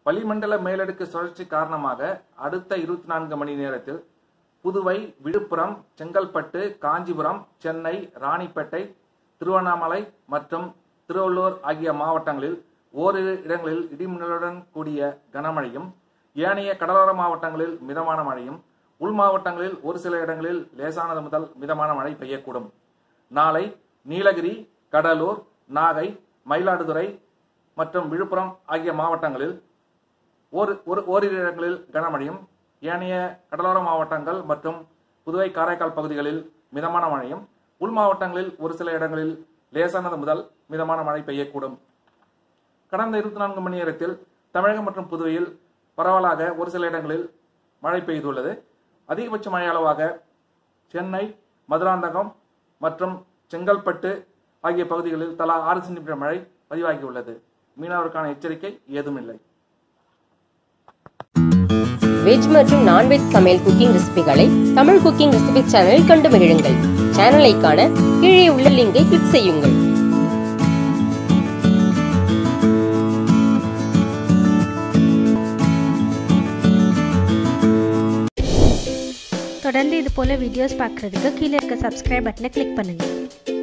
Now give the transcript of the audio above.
வளிமண்டல மேலடுக்கு சுழற்சி காரணமாக அடுத்த இருபத்தி நான்கு மணி நேரத்தில் புதுவை விழுப்புரம் செங்கல்பட்டு காஞ்சிபுரம் சென்னை ராணிப்பேட்டை திருவண்ணாமலை மற்றும் திருவள்ளூர் ஆகிய மாவட்டங்களில் ஓரிரு இடங்களில் இடிமின்னலுடன் கூடிய கனமழையும் ஏனைய கடலோர மாவட்டங்களில் மிதமான மழையும் உள் மாவட்டங்களில் ஒரு சில இடங்களில் லேசானது முதல் மிதமான மழை பெய்யக்கூடும் நாளை நீலகிரி கடலூர் நாகை மயிலாடுதுறை மற்றும் விழுப்புரம் ஆகிய மாவட்டங்களில் ஒரு ஒரு ஓரிரு இடங்களில் கனமழையும் ஏனைய கடலோர மாவட்டங்கள் மற்றும் புதுவை காரைக்கால் பகுதிகளில் மிதமான மழையும் உள் மாவட்டங்களில் ஒரு சில இடங்களில் லேசானது முதல் மிதமான மழை பெய்யக்கூடும் கடந்த இருபத்தி நான்கு மணி நேரத்தில் தமிழகம் மற்றும் புதுவையில் பரவலாக ஒரு சில இடங்களில் மழை பெய்துள்ளது அதிகபட்ச மழை அளவாக சென்னை மதுராந்தகம் மற்றும் செங்கல்பட்டு ஆகிய பகுதிகளில் தலா ஆறு சென்டிமீட்டர் மழை பதிவாகியுள்ளது மீனவருக்கான எச்சரிக்கை ஏதுமில்லை வெஜ் மற்றும் நான்வெஜ் சமையல் குக்கிங் ரெசிபிகளை தமிழ் குக்கிங் ரெசிபி சேனலில் கண்டு மகிழுங்கள் சேனலை காண கீழே உள்ள லிங்கை கிளிக் செய்யுங்கள் தொடர்ந்து இது போல வீடியோஸ் பார்க்குறதுக்கு கீழே இருக்க சப்ஸ்கிரைப் பட்டனை கிளிக் பண்ணுங்கள்